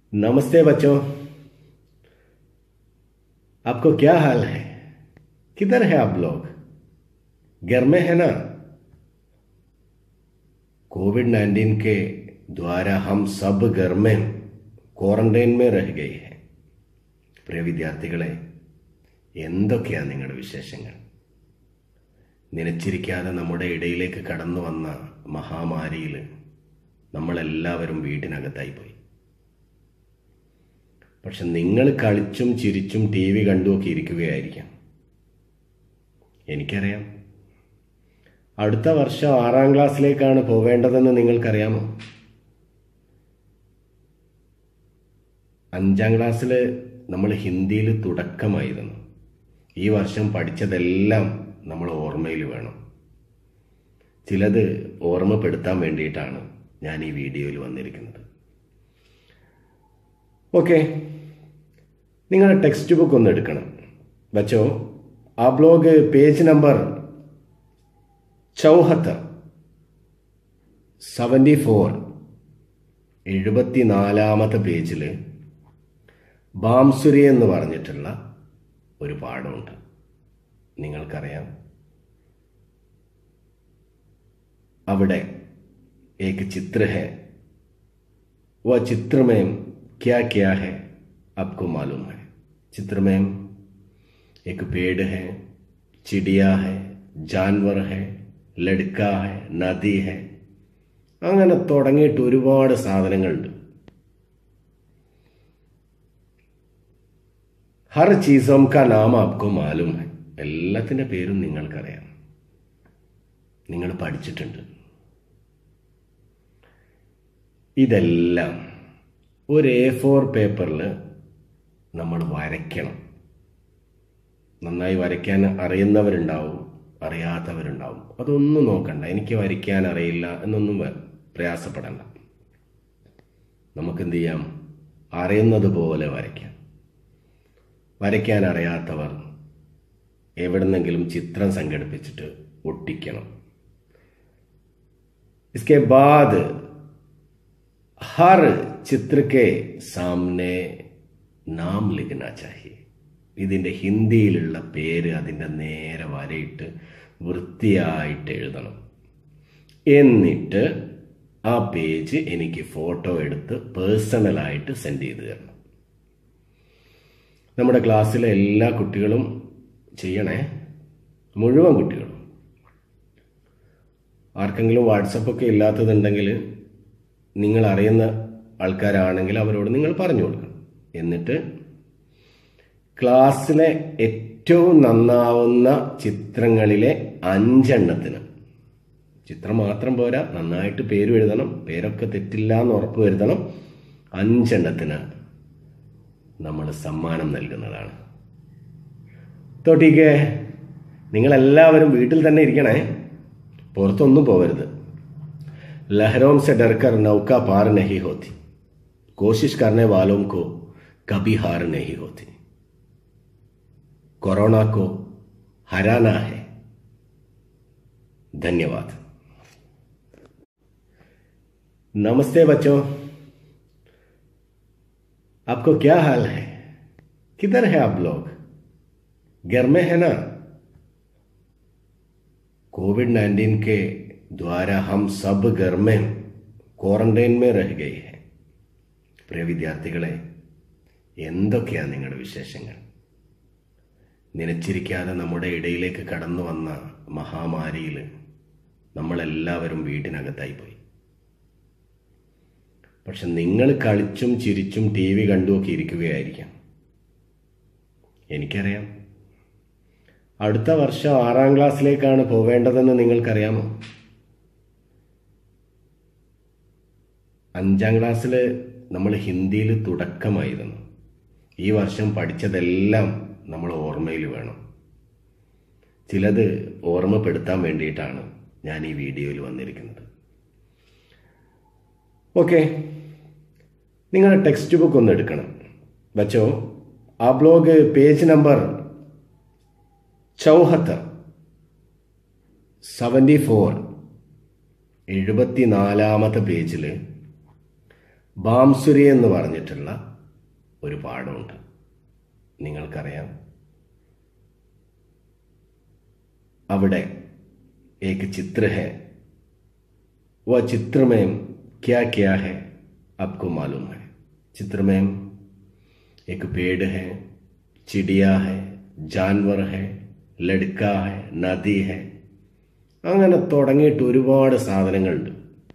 नमस्ते बच्चों आपको क्या हाल है किधर है आप लोग घर में है ना कोविड नाइन्टीन के द्वारा हम सब घर में ക്വാറന്റൈൻ में रह गए हैं പ്രിയ വിദ്യാർത്ഥികളെ എന്തൊക്കെയാണ് നിങ്ങളുടെ വിശേഷങ്ങൾ നനച്ചിരിക്കാതെ നമ്മുടെ ഇടയിലേക്ക് കടന്നു വന്ന മഹാമാരിയിൽ നമ്മളെല്ലാവരും വീട്ടിനകത്തായി പോയി പക്ഷെ നിങ്ങൾ കളിച്ചും ചിരിച്ചും ടി വി കണ്ടുമൊക്കെ ഇരിക്കുകയായിരിക്കാം എനിക്കറിയാം അടുത്ത വർഷം ആറാം ക്ലാസ്സിലേക്കാണ് പോവേണ്ടതെന്ന് നിങ്ങൾക്കറിയാമോ അഞ്ചാം ക്ലാസ്സിൽ നമ്മൾ ഹിന്ദിയിൽ തുടക്കമായിരുന്നു ഈ വർഷം പഠിച്ചതെല്ലാം നമ്മൾ ഓർമ്മയിൽ വേണം ചിലത് ഓർമ്മപ്പെടുത്താൻ വേണ്ടിയിട്ടാണ് ഞാൻ ഈ വീഡിയോയിൽ വന്നിരിക്കുന്നത് ഓക്കെ നിങ്ങളുടെ ടെക്സ്റ്റ് ബുക്ക് ഒന്ന് എടുക്കണം ബച്ചോ ആ ബ്ലോഗ് പേജ് നമ്പർ ചൗഹത്തർ സെവൻറ്റി ഫോർ എഴുപത്തിനാലാമത്തെ പേജിൽ ബാംസുരി എന്ന് പറഞ്ഞിട്ടുള്ള ഒരു പാഠമുണ്ട് നിങ്ങൾക്കറിയാം അവിടെ एक चित्र है वह चित्र में क्या क्या है आपको मालूम है चित्र में एक पेड़ है चिड़िया है जानवर है ലഡ്ക ഹെ നദി ഹെ അങ്ങനെ തുടങ്ങിയിട്ട് ഒരുപാട് സാധനങ്ങളുണ്ട് ഹർ ചീസോം കാ നാം ആപ്കോ മാലൂം ഹെ എല്ലാത്തിൻ്റെ പേരും നിങ്ങൾക്കറിയാം നിങ്ങൾ പഠിച്ചിട്ടുണ്ട് ഇതെല്ലാം ഒരു എ ഫോർ പേപ്പറിൽ നമ്മൾ വരയ്ക്കണം നന്നായി വരയ്ക്കാൻ അറിയുന്നവരുണ്ടാവും അറിയാത്തവരുണ്ടാവും അതൊന്നും നോക്കണ്ട എനിക്ക് വരയ്ക്കാൻ അറിയില്ല എന്നൊന്നും പ്രയാസപ്പെടണ്ട നമുക്കെന്ത് ചെയ്യാം അറിയുന്നത് പോലെ വരയ്ക്കാം വരയ്ക്കാൻ അറിയാത്തവർ എവിടുന്നെങ്കിലും ചിത്രം സംഘടിപ്പിച്ചിട്ട് ഒട്ടിക്കണം इसके बाद हर चित्र के सामने നാം ലിഖന ചാഹി ഇതിൻ്റെ ഹിന്ദിയിലുള്ള പേര് അതിൻ്റെ നേരെ വരയിട്ട് വൃത്തിയായിട്ട് എഴുതണം എന്നിട്ട് ആ പേജ് എനിക്ക് ഫോട്ടോ എടുത്ത് പേഴ്സണലായിട്ട് സെൻഡ് ചെയ്ത് തരണം നമ്മുടെ ക്ലാസ്സിലെ എല്ലാ കുട്ടികളും ചെയ്യണേ മുഴുവൻ കുട്ടികളും ആർക്കെങ്കിലും വാട്സപ്പൊക്കെ ഇല്ലാത്തതുണ്ടെങ്കിൽ നിങ്ങൾ അറിയുന്ന ആൾക്കാരാണെങ്കിൽ അവരോട് നിങ്ങൾ പറഞ്ഞു കൊടുക്കണം എന്നിട്ട് ക്ലാസ്സിലെ ഏറ്റവും നന്നാവുന്ന ചിത്രങ്ങളിലെ അഞ്ചെണ്ണത്തിന് ചിത്രം മാത്രം പോരാ നന്നായിട്ട് പേരും എഴുതണം പേരൊക്കെ തെറ്റില്ല എന്ന് ഉറപ്പ് വരുത്തണം അഞ്ചെണ്ണത്തിന് നമ്മൾ സമ്മാനം നൽകുന്നതാണ് തൊട്ടിക്ക് നിങ്ങളെല്ലാവരും വീട്ടിൽ തന്നെ ഇരിക്കണേ പുറത്തൊന്നും പോവരുത് लहरों से डरकर नौका पार नहीं होती कोशिश करने वालों को कभी हार नहीं होती कोरोना को हराना है धन्यवाद नमस्ते बच्चों आपको क्या हाल है किधर है आप लोग घर में है ना कोविड नाइन्टीन के द्वारा हम सब घर में ക്വാറന്റൈൻ में रह गए हैं പ്രിയ വിദ്യാർത്ഥികളെ എന്തൊക്കെയാണ് നിങ്ങളുടെ വിശേഷങ്ങൾ നനച്ചിരിക്കാതെ നമ്മുടെ ഇടയിലേക്ക് കടന്നു വന്ന മഹാമാരിയിൽ നമ്മളെല്ലാവരും വീട്ടിനകത്തായി പോയി പക്ഷെ നിങ്ങൾ കളിച്ചും ചിരിച്ചും ടി വി കണ്ടുമൊക്കെ ഇരിക്കുകയായിരിക്കാം എനിക്കറിയാം അടുത്ത വർഷം ആറാം ക്ലാസ്സിലേക്കാണ് പോവേണ്ടതെന്ന് നിങ്ങൾക്കറിയാമോ അഞ്ചാം ക്ലാസ്സിൽ നമ്മൾ ഹിന്ദിയിൽ തുടക്കമായിരുന്നു ഈ വർഷം പഠിച്ചതെല്ലാം നമ്മൾ ഓർമ്മയിൽ വേണം ചിലത് ഓർമ്മപ്പെടുത്താൻ വേണ്ടിയിട്ടാണ് ഞാൻ ഈ വീഡിയോയിൽ വന്നിരിക്കുന്നത് ഓക്കെ നിങ്ങളുടെ ടെക്സ്റ്റ് ബുക്ക് ഒന്ന് എടുക്കണം ബച്ചോ ആ ബ്ലോഗ് പേജ് നമ്പർ ചൗഹത്തർ സെവൻറ്റി ഫോർ എഴുപത്തിനാലാമത്തെ പേജിൽ ബാംസുരി എന്ന് പറഞ്ഞിട്ടുള്ള ഒരു പാഠമുണ്ട് നിങ്ങൾക്കറിയാം അവിടെ एक चित्र है वह चित्र में क्या क्या है आपको मालूम है चित्र में एक पेड़ है चिड़िया है जानवर है ലഡ്ക ഹെ നദി ഹെ അങ്ങനെ തുടങ്ങിയിട്ട് ഒരുപാട് സാധനങ്ങളുണ്ട്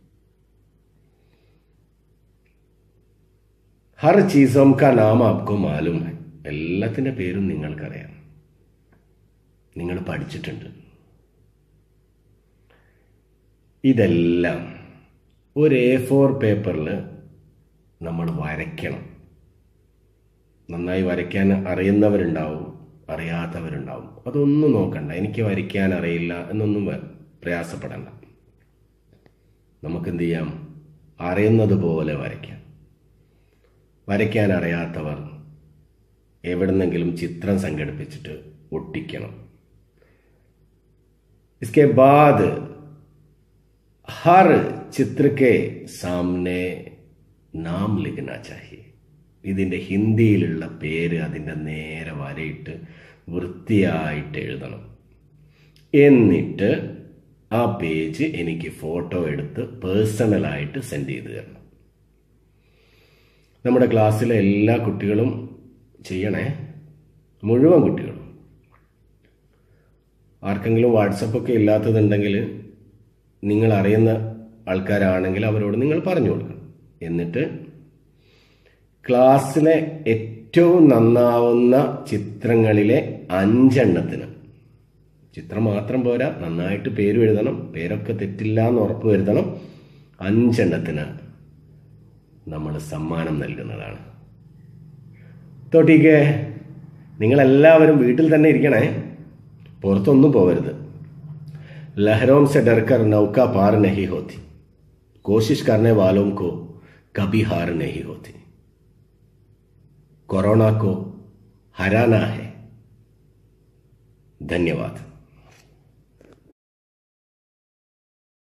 ഹർ ചീസോം കാ നാം ആപ്കോ മാലൂം ഹെ എല്ലാത്തിൻ്റെ പേരും നിങ്ങൾക്കറിയാം നിങ്ങൾ പഠിച്ചിട്ടുണ്ട് ഇതെല്ലാം ഒരു എ ഫോർ പേപ്പറിൽ നമ്മൾ വരയ്ക്കണം നന്നായി വരയ്ക്കാൻ അറിയുന്നവരുണ്ടാവും അറിയാത്തവരുണ്ടാവും അതൊന്നും നോക്കണ്ട എനിക്ക് വരയ്ക്കാൻ അറിയില്ല എന്നൊന്നും പ്രയാസപ്പെടണ്ട നമുക്കെന്ത് ചെയ്യാം അറിയുന്നത് പോലെ വരയ്ക്കാം വരയ്ക്കാൻ അറിയാത്തവർ എവിടുന്നെങ്കിലും ചിത്രം സംഘടിപ്പിച്ചിട്ട് ഒട്ടിക്കണം इसके बाद हर चित्र के सामने നാം ലിഖന ചാഹിയെ ഇതിൻ്റെ ഹിന്ദിയിലുള്ള പേര് അതിൻ്റെ നേരെ വരയിട്ട് വൃത്തിയായിട്ട് എഴുതണം എന്നിട്ട് ആ പേജ് എനിക്ക് ഫോട്ടോ എടുത്ത് പേഴ്സണലായിട്ട് സെൻഡ് ചെയ്ത് തരണം നമ്മുടെ ക്ലാസ്സിലെ എല്ലാ കുട്ടികളും ചെയ്യണേ മുഴുവൻ കുട്ടികളും ആർക്കെങ്കിലും വാട്സപ്പൊക്കെ ഇല്ലാത്തതുണ്ടെങ്കിൽ നിങ്ങൾ അറിയുന്ന ആൾക്കാരാണെങ്കിൽ അവരോട് നിങ്ങൾ പറഞ്ഞു കൊടുക്കണം എന്നിട്ട് ക്ലാസ്സിലെ ഏറ്റവും നന്നാവുന്ന ചിത്രങ്ങളിലെ അഞ്ചെണ്ണത്തിന് ചിത്രം മാത്രം പോരാ നന്നായിട്ട് പേരും എഴുതണം പേരൊക്കെ തെറ്റില്ല എന്ന് ഉറപ്പ് വരുത്തണം അഞ്ചെണ്ണത്തിന് നമ്മൾ സമ്മാനം നൽകുന്നതാണ് തൊട്ടിക്ക് നിങ്ങളെല്ലാവരും വീട്ടിൽ തന്നെ ഇരിക്കണേ പുറത്തൊന്നും പോകരുത് लहरों से डरकर नौका पार नहीं होती कोशिश करने वालों को कभी हार नहीं होती कोरोना को हराना है धन्यवाद